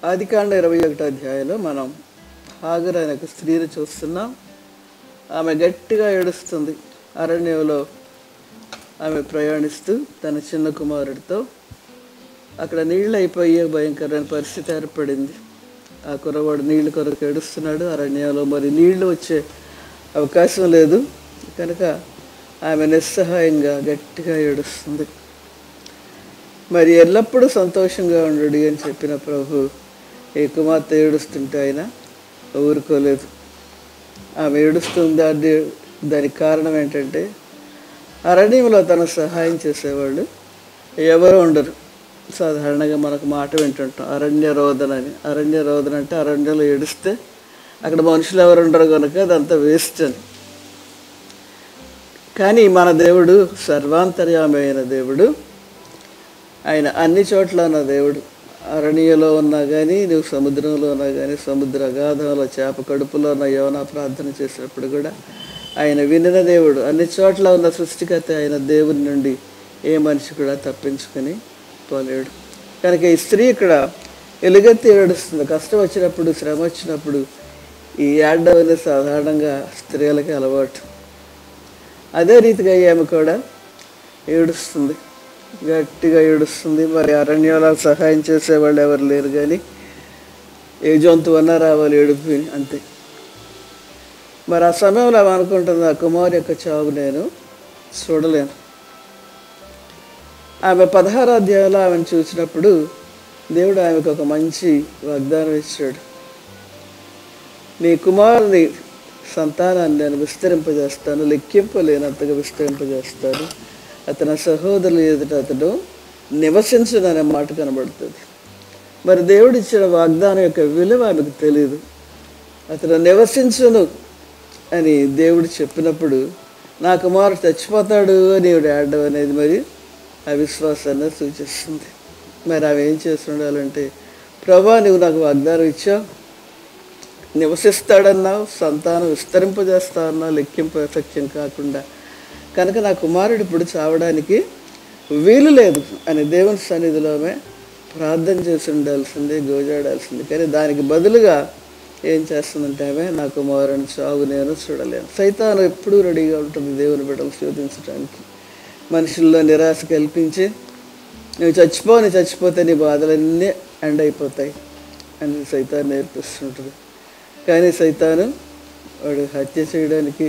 ఆదికాండ ఇరవై ఒకటో అధ్యాయంలో మనం హాగర్ అనే ఒక స్త్రీని చూస్తున్నాం ఆమె గట్టిగా ఏడుస్తుంది అరణ్యంలో ఆమె ప్రయాణిస్తూ తన చిన్న కుమారుడితో అక్కడ నీళ్ళు అయిపోయే భయంకరమైన పరిస్థితి ఏర్పడింది ఆ కుర్రవాడు నీళ్ళు కొరకు ఏడుస్తున్నాడు అరణ్యంలో మరి నీళ్లు వచ్చే అవకాశం లేదు కనుక ఆమె నిస్సహాయంగా గట్టిగా ఏడుస్తుంది మరి ఎల్లప్పుడూ సంతోషంగా ఉండడు అని చెప్పిన ప్రభు ఈ కుమార్తె ఏడుస్తుంటే ఆయన ఊరుకోలేదు ఆమె ఏడుస్తుంది అది దానికి కారణం ఏంటంటే అరణ్యంలో తన సహాయం చేసేవాళ్ళు ఎవరు ఉండరు సాధారణంగా మనకు మాట వింటుంటాం అరణ్య రోదన అని అరణ్య రోదన అంటే అరణ్యంలో ఏడిస్తే అక్కడ మనుషులు ఎవరు ఉండరు కనుక అదంతా వేస్ట్ అని కానీ మన దేవుడు సర్వాంతర్యామి అయిన దేవుడు ఆయన అన్ని చోట్ల ఉన్న దేవుడు అరణ్యలో ఉన్నా కానీ నువ్వు సముద్రంలో ఉన్నా కానీ సముద్ర అగాధంలో చేప కడుపులో ఉన్న యోనా ప్రార్థన చేసినప్పుడు కూడా ఆయన వినిన దేవుడు అన్ని చోట్ల ఉన్న సృష్టికర్త ఆయన దేవుని నుండి ఏ మనిషి కూడా తప్పించుకొని పోలేడు కనుక ఈ స్త్రీ ఇక్కడ ఎలుగెత్తి ఏడుస్తుంది కష్టం వచ్చినప్పుడు శ్రమ వచ్చినప్పుడు ఈ ఏడవ అనేది సాధారణంగా స్త్రీలకి అలవాటు అదే రీతిగా ఆమె కూడా ఏడుస్తుంది గట్టిగా ఏడుస్తుంది మరి అరణ్యంలో సహాయం చేసేవాళ్ళు ఎవరు లేరు కానీ ఏ జంతువు అన్నా రావాలి ఏడుపు అంతే మరి ఆ సమయంలో ఆమె అనుకుంటుంది ఆ కుమారు యొక్క చావు నేను చూడలేను ఆమె పదహారు అధ్యాయంలో ఆమెను చూసినప్పుడు దేవుడు ఆమెకు ఒక మంచి వాగ్దానం ఇచ్చాడు నీ కుమారుని సంతానాన్ని నేను విస్తరింపజేస్తాను లెక్కింపలేనంతగా విస్తరింపజేస్తాను అతని సహోదరులు ఎదుట అతడు నివసించుననే మాట కనబడుతుంది మరి దేవుడు ఇచ్చిన వాగ్దానం యొక్క విలువ ఆమెకు తెలియదు అతను నివసించును అని దేవుడు చెప్పినప్పుడు నా కుమారుడు చచ్చిపోతాడు అని ఆడడం అనేది మరి అవిశ్వాసాన్ని సూచిస్తుంది మరి ఆమె ఏం చేసి ఉండాలంటే ప్రభా నువ్వు నాకు వాగ్దానం ఇచ్చావు నివసిస్తాడన్నావు సంతానం విస్తరింపజేస్తా అన్నావు లెక్కింపు సఖ్యం కాకుండా కనుక నా కుమారుడు ఇప్పుడు చావడానికి వీలు లేదు అని దేవుని సన్నిధిలోనే ప్రార్థన చేసి ఉండాల్సిందే గోజాడాల్సింది కానీ దానికి బదులుగా ఏం చేస్తుందంటే ఆమె నా కుమారుని చావు నేను చూడలేను సైతాను ఎప్పుడూ రెడీగా ఉంటుంది దేవుని బిడ్డలు శోధించడానికి మనుషుల్లో నిరాశ కల్పించి నువ్వు చచ్చిపో నువ్వు చచ్చిపోతే నీ బాధలన్నీ ఎండ్ అయిపోతాయి అని సైతాన్ని నేర్పిస్తుంటుంది కానీ సైతాను వాడు హత్య చేయడానికి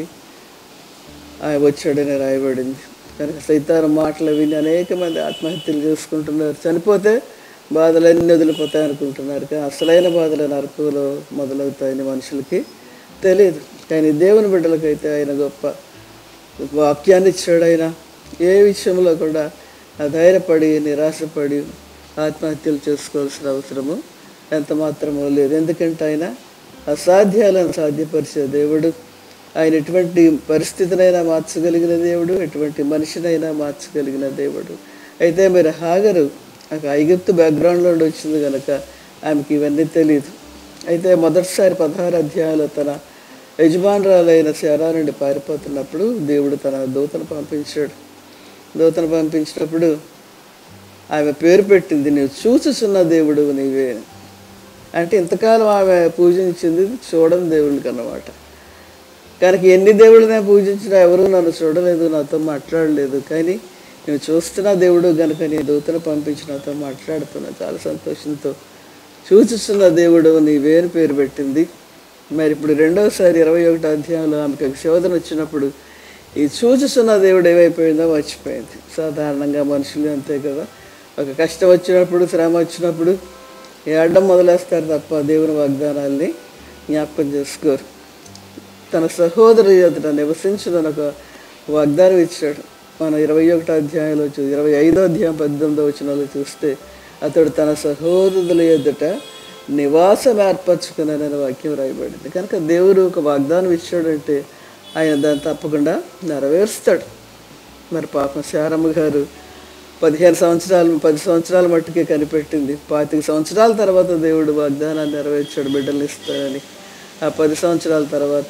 ఆయన వచ్చాడని రాయబడింది కనుక సైతాను మాటలు విని అనేక మంది ఆత్మహత్యలు చేసుకుంటున్నారు చనిపోతే బాధలన్నీ వదిలిపోతాయి అనుకుంటున్నారు కానీ అసలైన బాధలు నరకంలో మొదలవుతాయని మనుషులకి తెలియదు కానీ దేవుని బిడ్డలకైతే ఆయన గొప్ప వాక్యాన్ని ఇచ్చాడు ఆయన ఏ విషయంలో కూడా ధైర్యపడి నిరాశపడి ఆత్మహత్యలు చేసుకోవాల్సిన అవసరము ఎంత మాత్రమో లేదు ఎందుకంటే ఆయన అసాధ్యాలను సాధ్యపరిచే దేవుడు ఆయన ఎటువంటి పరిస్థితినైనా మార్చగలిగిన దేవుడు ఎటువంటి మనిషినైనా మార్చగలిగిన దేవుడు అయితే మరి హాగరు ఒక ఐగుప్తు బ్యాక్గ్రౌండ్లో నుండి వచ్చింది కనుక ఆమెకి ఇవన్నీ తెలియదు అయితే మొదటిసారి పదహారు అధ్యాయాలు తన యజమానురాలైన శారా నుండి పారిపోతున్నప్పుడు దేవుడు తన దూతను పంపించాడు దూతను పంపించినప్పుడు ఆమె పేరు పెట్టింది నువ్వు చూచుచున్న దేవుడు నీవే అంటే ఇంతకాలం ఆమె పూజించింది చూడని దేవుళ్ళకి అన్నమాట కనుక ఎన్ని దేవుళ్ళనే పూజించినా ఎవరు నన్ను చూడలేదు నాతో మాట్లాడలేదు కానీ నేను చూస్తున్న దేవుడు కనుక నీ దూతను పంపించి నాతో మాట్లాడుతున్నా చాలా సంతోషంతో చూచుస్తున్న దేవుడు నీవేని పేరు పెట్టింది మరి ఇప్పుడు రెండవసారి ఇరవై ఒకటో అధ్యాయంలో ఆమెకు ఒక శోధన వచ్చినప్పుడు ఈ చూచుస్తున్న దేవుడు ఏమైపోయిందో మర్చిపోయింది సాధారణంగా మనుషులు అంతే కదా ఒక కష్టం వచ్చినప్పుడు శ్రమ వచ్చినప్పుడు ఏడడం మొదలేస్తారు తప్ప దేవుని వాగ్దానాల్ని జ్ఞాపకం చేసుకోరు తన సహోదరు ఎదుట నివసించిన ఒక వాగ్దానం ఇచ్చాడు మనం ఇరవై ఒకటో అధ్యాయంలో చూ ఇరవై ఐదో అధ్యాయం పద్దెనిమిదో వచనాలు చూస్తే అతడు తన సహోదరుల ఎదుట నివాసం ఏర్పరచుకున్నానని వాక్యం రాయబడింది కనుక దేవుడు ఒక వాగ్దానం ఇచ్చాడంటే ఆయన దాన్ని తప్పకుండా నెరవేరుస్తాడు మరి పాపం శారమ్మ గారు పదిహేను సంవత్సరాలు పది సంవత్సరాల మట్టుకే కనిపెట్టింది పాతిక సంవత్సరాల తర్వాత దేవుడు వాగ్దానాన్ని నెరవేర్చాడు బిడ్డలు ఇస్తానని ఆ పది సంవత్సరాల తర్వాత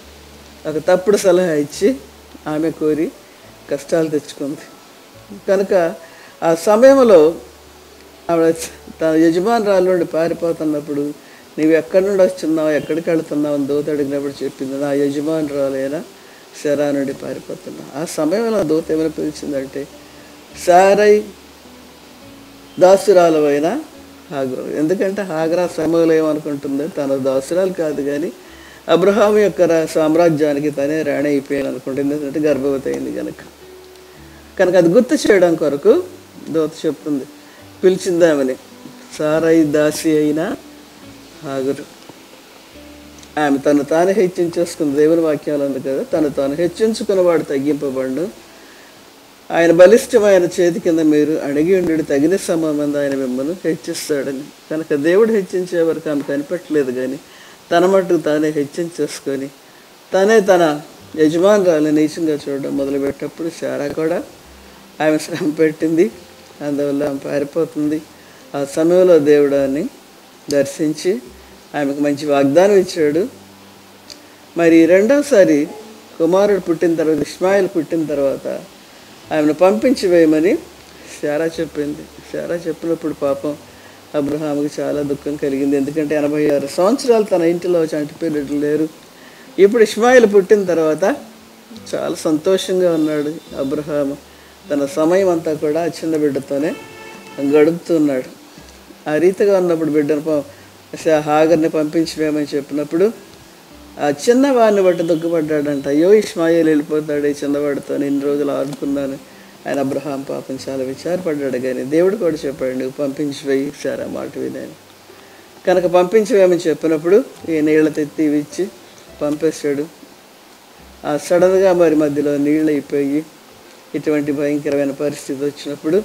ఒక తప్పుడు సలహా ఇచ్చి ఆమె కోరి కష్టాలు తెచ్చుకుంది కనుక ఆ సమయంలో ఆవిడ తన యజమానురాలు నుండి పారిపోతున్నప్పుడు నీవు ఎక్కడి నుండి వస్తున్నావు ఎక్కడికి వెళ్తున్నావు అని దూత అడిగినప్పుడు చెప్పింది నా యజమానురాలైనా శరా నుండి పారిపోతున్నా ఆ సమయంలో దూత ఏమైనా పిలిచిందంటే సారై దాసురాలవైన హాగరు ఎందుకంటే హాగరా సమయంలో ఏమనుకుంటుంది తన దాసురాలు కాదు కానీ అబ్రహాం యొక్క రా- సామ్రాజ్యానికి తనే రాణి అయిపోయాను అనుకుంటుంది ఎందుకంటే గర్భవతి అయింది కనుక కనుక అది గుర్తు చేయడం కొరకు దోత చెప్తుంది పిలిచిందామని సారై దాసి అయిన హాగరు ఆమె తను తాను హెచ్చించేసుకున్న దేవుని వాక్యాలు ఉంది కదా తను తాను హెచ్చించుకున్నవాడు తగ్గింపబడు ఆయన బలిష్టమైన చేతి కింద మీరు అడిగి ఉండి తగిన సమయం ఆయన మిమ్మల్ని హెచ్చిస్తాడని కనుక దేవుడు హెచ్చించే వరకు ఆమె కనిపెట్టలేదు కానీ తన మట్టుకు తానే హెచ్చించేసుకొని తనే తన యజమానురాలు నీచంగా చూడడం మొదలుపెట్టేటప్పుడు శారా కూడా ఆమె శ్రమ పెట్టింది అందువల్ల ఆమె పారిపోతుంది ఆ సమయంలో దేవుడు ఆమెని దర్శించి ఆమెకు మంచి వాగ్దానం ఇచ్చాడు మరి రెండోసారి కుమారుడు పుట్టిన తర్వాత ఇస్మాయిల్ పుట్టిన తర్వాత ఆమెను పంపించి వేయమని శారా చెప్పింది శారా చెప్పినప్పుడు పాపం అబ్రహాముకి చాలా దుఃఖం కలిగింది ఎందుకంటే ఎనభై ఆరు సంవత్సరాలు తన ఇంటిలో చంటిపిల్లలు లేరు ఇప్పుడు ఇస్మాయిల్ పుట్టిన తర్వాత చాలా సంతోషంగా ఉన్నాడు అబ్రహాము తన సమయం అంతా కూడా ఆ చిన్న బిడ్డతోనే గడుపుతున్నాడు ఆ రీతిగా ఉన్నప్పుడు బిడ్డను ప- స- హాగర్ని పంపించి వేయమని చెప్పినప్పుడు ఆ చిన్నవాడిని బట్టి దుఃఖపడ్డాడంట అయ్యో ఇస్మాయిల్ వెళ్ళిపోతాడు ఈ చిన్నవాడితో ఇన్ని రోజులు ఆడుకున్నాను ఆయన అబ్రహాం పాపం చాలా విచారపడ్డాడు కానీ దేవుడు కూడా చెప్పాడు నువ్వు పంపించి వేయి సార్ ఆ మాట వినాను కనుక పంపించి వేయమని చెప్పినప్పుడు ఈ నీళ్ళ తెత్తి ఇవి ఇచ్చి పంపేశాడు ఆ సడన్గా మరి మధ్యలో నీళ్ళు అయిపోయి ఇటువంటి భయంకరమైన పరిస్థితి వచ్చినప్పుడు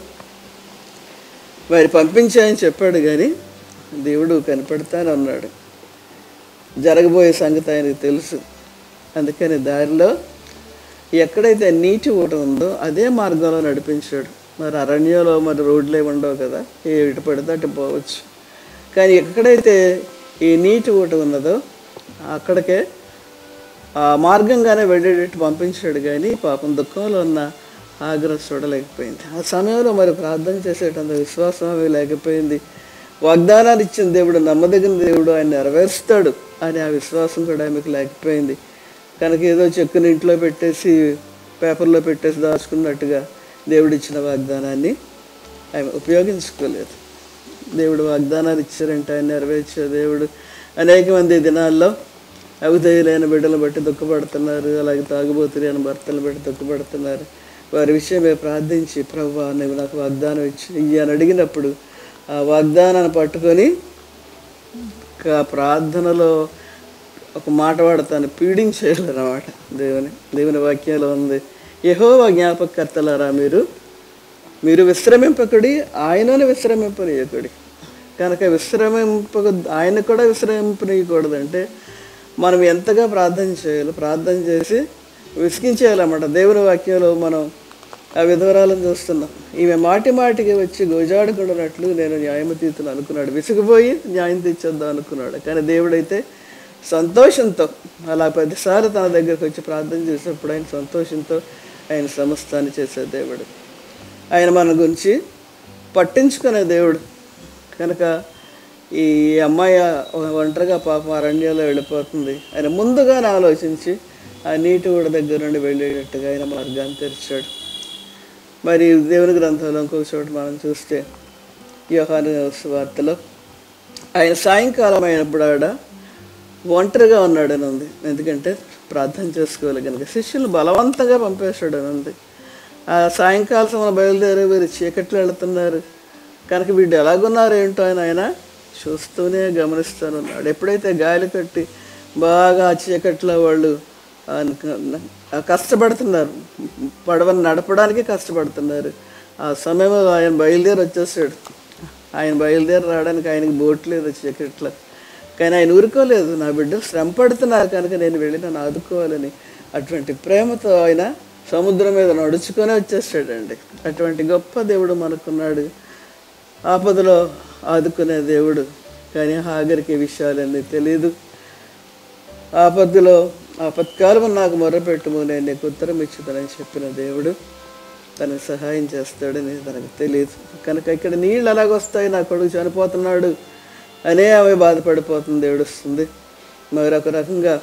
మరి పంపించాయని చెప్పాడు కానీ దేవుడు కనపడతానే ఉన్నాడు జరగబోయే సంగతి ఆయనకు తెలుసు అందుకని దారిలో ఎక్కడైతే నీటి ఊట ఉందో అదే మార్గంలో నడిపించాడు మరి అరణ్యంలో మరి రోడ్లు ఏమి ఉండవు కదా ఏ ఇటు పడితే అటు పోవచ్చు కానీ ఎక్కడైతే ఈ నీటి ఊట ఉన్నదో అక్కడికే ఆ మార్గంగానే వెళ్ళేటట్టు పంపించాడు కానీ పాపం దుఃఖంలో ఉన్న ఆగ్రహం చూడలేకపోయింది ఆ సమయంలో మరి ప్రార్థన చేసేటంత విశ్వాసం అవి లేకపోయింది వాగ్దానాలు ఇచ్చిన దేవుడు నమ్మదగిన దేవుడు ఆయన నెరవేరుస్తాడు అని ఆ విశ్వాసం కూడా ఆమెకు లేకపోయింది కనుక ఏదో చెక్కుని ఇంట్లో పెట్టేసి పేపర్లో పెట్టేసి దాచుకున్నట్టుగా దేవుడు ఇచ్చిన వాగ్దానాన్ని ఆమె ఉపయోగించుకోలేదు దేవుడు వాగ్దానాలు ఇచ్చారంటే ఆయన నెరవేర్చే దేవుడు అనేక మంది దినాల్లో అవిధేయులైన బిడ్డలు బట్టి దుఃఖపడుతున్నారు అలాగే తాగుబోతులైన భర్తలు బట్టి దుఃఖపడుతున్నారు వారి విషయమే ప్రార్థించి ప్రభు నువ్వు నాకు వాగ్దానం ఇచ్చి ఇయ్యి అని అడిగినప్పుడు ఆ వాగ్దానాన్ని పట్టుకొని ఆ ప్రార్థనలో ఒక మాట వాడతాను పీడించేయాలన్నమాట దేవుని దేవుని వాక్యాలు ఉంది యహోవా జ్ఞాపకర్తలారా మీరు మీరు విశ్రమింపకుడి ఆయనను విశ్రమింపనీయకుడి కనుక విశ్రమింపక ఆయన కూడా విశ్రమింపనీయకూడదంటే మనం ఎంతగా ప్రార్థన చేయాలి ప్రార్థన చేసి విసిగించేయాలన్నమాట దేవుని వాక్యంలో మనం ఆ విధవరాలను చూస్తున్నాం ఈమె మాటి మాటికి వచ్చి గోజాడుకున్నట్లు నేను న్యాయమతీతులు అనుకున్నాడు విసిగిపోయి న్యాయం తెచ్చేద్దాం అనుకున్నాడు కానీ దేవుడైతే సంతోషంతో అలా పదిసార్లు తన దగ్గరకు వచ్చి ప్రార్థన చేసినప్పుడు ఆయన సంతోషంతో ఆయన సమస్తాన్ని చేసే దేవుడు ఆయన మన గురించి పట్టించుకునే దేవుడు కనుక ఈ అమ్మాయి ఒంటరిగా పాపం అరణ్యంలో వెళ్ళిపోతుంది ఆయన ముందుగానే ఆలోచించి ఆ నీటి ఊడ దగ్గర నుండి వెళ్ళేటట్టుగా ఆయన మార్గాన్ని తెరిచాడు మరి దేవుని గ్రంథంలో ఇంకొక చోట మనం చూస్తే యోహాను వార్తలో ఆయన సాయంకాలం అయినప్పుడు ఆడ ఒంటరిగా ఉన్నాడని ఉంది ఎందుకంటే ప్రార్థన చేసుకోవాలి కనుక శిష్యులు బలవంతంగా పంపేశాడని ఉంది ఆ సాయంకాల సమయంలో బయలుదేరి వీరు చీకట్లు వెళుతున్నారు కనుక వీళ్ళు ఎలాగున్నారు ఏంటో అని ఆయన చూస్తూనే గమనిస్తూనే ఉన్నాడు ఎప్పుడైతే గాలి కట్టి బాగా ఆ చీకట్లో వాళ్ళు ఆ ఆ కష్టపడుతున్నారు పడవని నడపడానికి కష్టపడుతున్నారు ఆ సమయంలో ఆయన బయలుదేరి వచ్చేసాడు ఆయన బయలుదేరి రావడానికి ఆయనకి బోట్ లేదు చీకట్లో కానీ ఆయన ఊరుకోలేదు నా బిడ్డలు శ్రమ పడుతున్నారు కనుక నేను వెళ్ళి నన్ను ఆదుకోవాలని అటువంటి ప్రేమతో ఆయన సముద్రం మీద నడుచుకొని వచ్చేసాడండి అటువంటి గొప్ప దేవుడు మనకున్నాడు ఆపదలో ఆదుకునే దేవుడు కానీ హాగరికి ఈ విషయాలన్నీ తెలియదు ఆపదలో ఆపత్కాలం నాకు మొరపెట్టుము నేను నీకు ఉత్తరం ఇచ్చుతానని చెప్పిన దేవుడు తనకు సహాయం చేస్తాడని తనకు తెలియదు కనుక ఇక్కడ నీళ్ళు ఎలాగొస్తాయి నా కొడుకు చనిపోతున్నాడు అనే ఆమె బాధపడిపోతుంది ఏడుస్తుంది మరొక రకంగా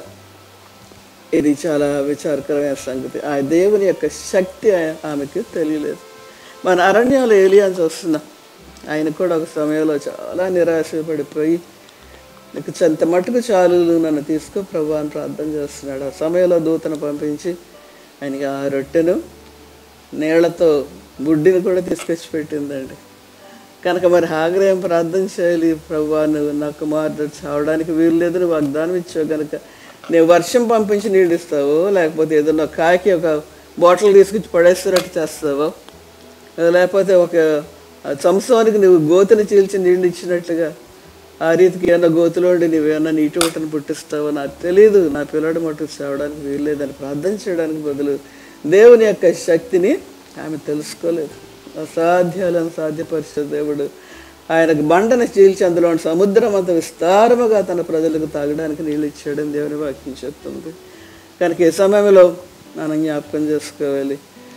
ఇది చాలా విచారకరమైన సంగతి ఆ దేవుని యొక్క శక్తి ఆ- ఆమెకు తెలియలేదు మన అరణ్యంలో ఏలియాని చూస్తున్నాం ఆయన కూడా ఒక సమయంలో చాలా నిరాశపడిపోయి నీకు చెంత మట్టుకు చాలు నన్ను తీసుకో ప్రభు అని ప్రార్థన చేస్తున్నాడు ఆ సమయంలో దూతను పంపించి ఆయనకి ఆ రొట్టెను నీళ్లతో బుడ్డిని కూడా తీసుకొచ్చి పెట్టిందండి కనుక మరి ఆగ్రహం ప్రార్థన చేయాలి ప్రభు నువ్వు నా కుమారుడు చావడానికి వీలు లేదు నువ్వు వాగ్దానం ఇచ్చావు కనుక నేను వర్షం పంపించి నీళ్ళు ఇస్తావు లేకపోతే ఏదన్నా కాకి ఒక బాటిల్ తీసుకొచ్చి పడేస్తున్నట్టు చేస్తావు లేకపోతే ఒక సంవత్సరానికి నువ్వు గోతుని చీల్చి నీళ్ళు ఇచ్చినట్లుగా ఆ రీతికి ఏమన్నా గోతులోండి నువ్వేమన్నా నీటి ఊటను పుట్టిస్తావో నాకు తెలియదు నా పిల్లడు మటుకు చావడానికి వీల్లేదని ప్రార్థన చేయడానికి బదులు దేవుని యొక్క శక్తిని ఆమె తెలుసుకోలేదు అసాధ్యాలను సాధ్యపరిచే దేవుడు ఆయనకు బండను చీల్చి అందులో సముద్రం అంత విస్తారముగా తన ప్రజలకు తాగడానికి నీళ్ళు ఇచ్చాడని దేవుని వాక్యం చెప్తుంది కనుక ఈ సమయంలో మనం జ్ఞాపకం చేసుకోవాలి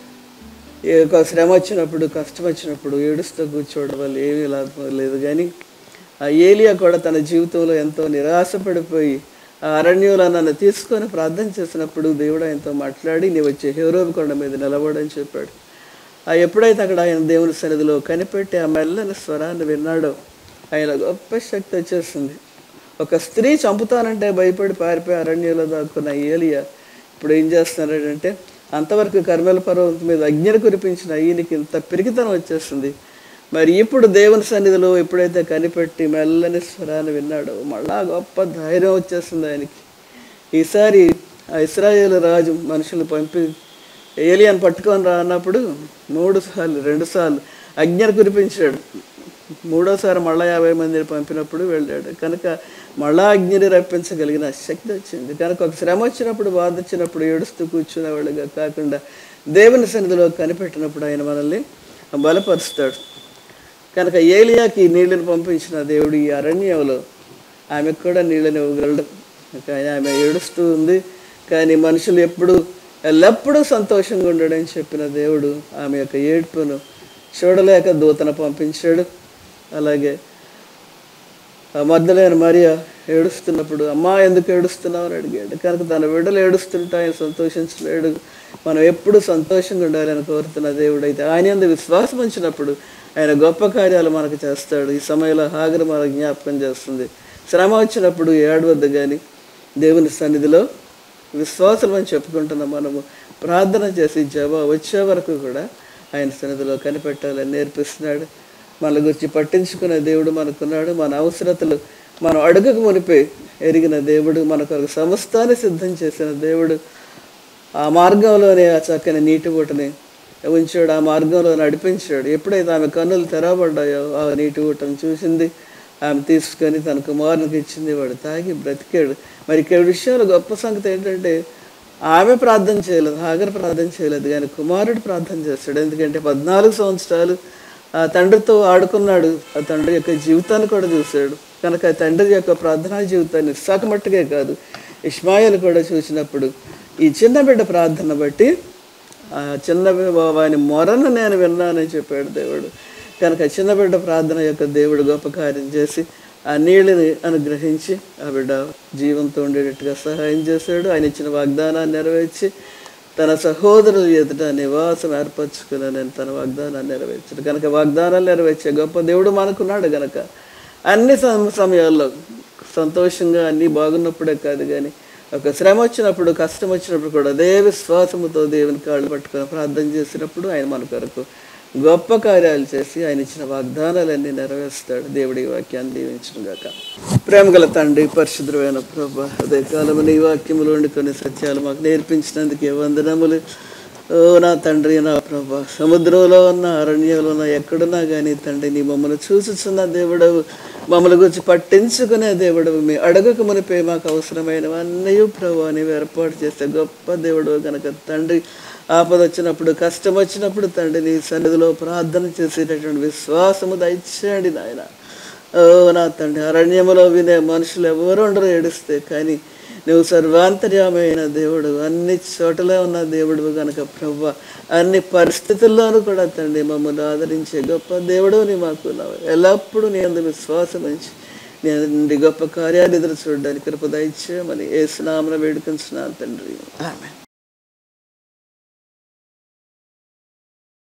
ఏ ఒక శ్రమ వచ్చినప్పుడు కష్టం వచ్చినప్పుడు ఏడుస్తూ కూర్చోవడం వల్ల ఏమీ లాభం లేదు కానీ ఆ ఏలియా కూడా తన జీవితంలో ఎంతో నిరాశపడిపోయి ఆ అరణ్యంలో నన్ను తీసుకొని ప్రార్థన చేసినప్పుడు దేవుడు ఆయనతో మాట్లాడి నీ వచ్చే హేరోబి కొండ మీద నిలబడని చెప్పాడు ఆ ఎప్పుడైతే అక్కడ ఆయన దేవుని సన్నిధిలో కనిపెట్టి ఆ మెల్లని స్వరాన్ని విన్నాడో ఆయన గొప్ప శక్తి వచ్చేసింది ఒక స్త్రీ చంపుతానంటే భయపడి పారిపోయి అరణ్యంలో దాక్కున్న ఏలియా ఇప్పుడు ఏం చేస్తున్నాడంటే అంతవరకు కర్మల పర్వతం మీద అగ్నిని కురిపించిన ఈయనకి ఇంత పెరిగితనం వచ్చేస్తుంది మరి ఇప్పుడు దేవుని సన్నిధిలో ఎప్పుడైతే కనిపెట్టి మెల్లని స్వరాన్ని విన్నాడో మళ్ళా గొప్ప ధైర్యం వచ్చేస్తుంది ఆయనకి ఈసారి ఆ ఇస్రాయేల్ రాజు మనుషులు పంపి ఏలియన్ పట్టుకొని రా అన్నప్పుడు మూడు సార్లు రెండు సార్లు అజ్ఞను కురిపించాడు మూడోసారి మళ్ళా యాభై మందిని పంపినప్పుడు వెళ్ళాడు కనుక మళ్ళా అగ్నిని రప్పించగలిగిన శక్తి వచ్చింది కనుక ఒక శ్రమ వచ్చినప్పుడు బాధ వచ్చినప్పుడు ఏడుస్తూ కూర్చునేవాళ్ళుగా కాకుండా దేవుని సన్నిధిలో కనిపెట్టినప్పుడు ఆయన మనల్ని బలపరుస్తాడు కనుక ఏలియాకి నీళ్ళని పంపించిన దేవుడు ఈ అరణ్యంలో ఆమెకు కూడా నీళ్ళని ఇవ్వగలడు కానీ ఆమె ఏడుస్తూ ఉంది కానీ మనుషులు ఎప్పుడు ఎల్లప్పుడూ సంతోషంగా ఉండడని చెప్పిన దేవుడు ఆమె యొక్క ఏడ్పును చూడలేక దూతను పంపించాడు అలాగే ఆ మధ్యలేని మరియ ఏడుస్తున్నప్పుడు అమ్మా ఎందుకు ఏడుస్తున్నావు అని అడిగాడు కనుక తన బిడ్డలు ఏడుస్తుంటే ఆయన సంతోషించలేడు మనం ఎప్పుడు సంతోషంగా ఉండాలని కోరుతున్న దేవుడు అయితే ఆయన ఎందు విశ్వాసం ఉంచినప్పుడు ఆయన గొప్ప కార్యాలు మనకు చేస్తాడు ఈ సమయంలో హాగరు మనకు జ్ఞాపకం చేస్తుంది శ్రమ వచ్చినప్పుడు ఏడవద్దు కానీ దేవుని సన్నిధిలో విశ్వాసం అని చెప్పుకుంటున్న మనము ప్రార్థన చేసి జవాబు వచ్చే వరకు కూడా ఆయన సన్నిధిలో కనిపెట్టాలని నేర్పిస్తున్నాడు మన గురించి పట్టించుకునే దేవుడు మనకున్నాడు మన అవసరతలు మనం అడుగకు మునిపే ఎరిగిన దేవుడు మన కొరకు సమస్తాన్ని సిద్ధం చేసిన దేవుడు ఆ మార్గంలోనే ఆ చక్కని నీటి ఊటని ఉంచాడు ఆ మార్గంలో నడిపించాడు ఎప్పుడైతే ఆమె కన్నులు తెరవబడ్డాయో ఆ నీటి ఊటను చూసింది ఆమె తీసుకొని తన కుమారునికి ఇచ్చింది వాడు తాగి బ్రతికాడు మరి ఇక్కడ విషయంలో గొప్ప సంగతి ఏంటంటే ఆమె ప్రార్థన చేయలేదు హాగర్ ప్రార్థన చేయలేదు కానీ కుమారుడు ప్రార్థన చేస్తాడు ఎందుకంటే పద్నాలుగు సంవత్సరాలు ఆ తండ్రితో ఆడుకున్నాడు ఆ తండ్రి యొక్క జీవితాన్ని కూడా చూశాడు కనుక ఆ తండ్రి యొక్క ప్రార్థనా జీవితాన్ని సకమట్టుగా కాదు ఇస్మాయిల్ కూడా చూసినప్పుడు ఈ చిన్న బిడ్డ ప్రార్థన బట్టి ఆ చిన్న వాని మొరను నేను విన్నానని చెప్పాడు దేవుడు కనుక చిన్న బిడ్డ ప్రార్థన యొక్క దేవుడు గొప్ప కార్యం చేసి ఆ నీళ్ళని అనుగ్రహించి ఆ బిడ్డ జీవంతో ఉండేటట్టుగా సహాయం చేశాడు ఆయన ఇచ్చిన వాగ్దానాన్ని నెరవేర్చి తన సహోదరుల ఎదుట నివాసం ఏర్పరచుకుని నేను తన వాగ్దానాన్ని నెరవేర్చాడు కనుక వాగ్దానాలు నెరవేర్చే గొప్ప దేవుడు మనకున్నాడు కనుక అన్ని సమ- సమయాల్లో సంతోషంగా అన్నీ బాగున్నప్పుడే కాదు కానీ ఒక శ్రమ వచ్చినప్పుడు కష్టం వచ్చినప్పుడు కూడా అదే విశ్వాసముతో దేవుని కాళ్ళు పట్టుకొని ప్రార్థన చేసినప్పుడు ఆయన మన కొరకు గొప్ప కార్యాలు చేసి ఆయన ఇచ్చిన వాగ్దానాలన్నీ నెరవేరుస్తాడు దేవుడి ఈ వాక్యాన్ని దీవించిన గాక ప్రేమగల తండ్రి పరిశుద్ధమైన ప్రభా అదే కాలము నీ వాక్యములోని కొన్ని సత్యాలు మాకు నేర్పించినందుకే వందనములు ఓ నా తండ్రి నా ప్రభా సముద్రంలో ఉన్న అరణ్యంలో ఉన్న ఎక్కడున్నా కానీ తండ్రి నీ మమ్మల్ని చూసుచున్న దేవుడవు మమ్మల్ని గురించి పట్టించుకునే దేవుడవు మీ అడగక మునిపే మాకు అవసరమైనవన్నీ ప్రభా నీవు ఏర్పాటు చేస్తే గొప్ప దేవుడు కనుక తండ్రి ఆపద వచ్చినప్పుడు కష్టం వచ్చినప్పుడు తండ్రి నీ సన్నిధిలో ప్రార్థన చేసేటటువంటి విశ్వాసము దయచేయండి నాయన ఓ నా తండ్రి అరణ్యములో వినే మనుషులు ఎవరు ఉండరు ఏడిస్తే కానీ నువ్వు సర్వాంతర్యమైన దేవుడు అన్ని చోటలో ఉన్న దేవుడు కనుక ప్రభు అన్ని పరిస్థితుల్లోనూ కూడా తండ్రి మమ్మల్ని ఆదరించే గొప్ప దేవుడు నీ మాకు ఉన్నావు. ఎల్లప్పుడూ నీ అందు విశ్వాసం ఉంచి నీ గొప్ప కార్యాలు ఎదురు చూడడానికి కృప దయచేయమని ఏ స్నామన వేడుకొంచున్నాను తండ్రి ఆమె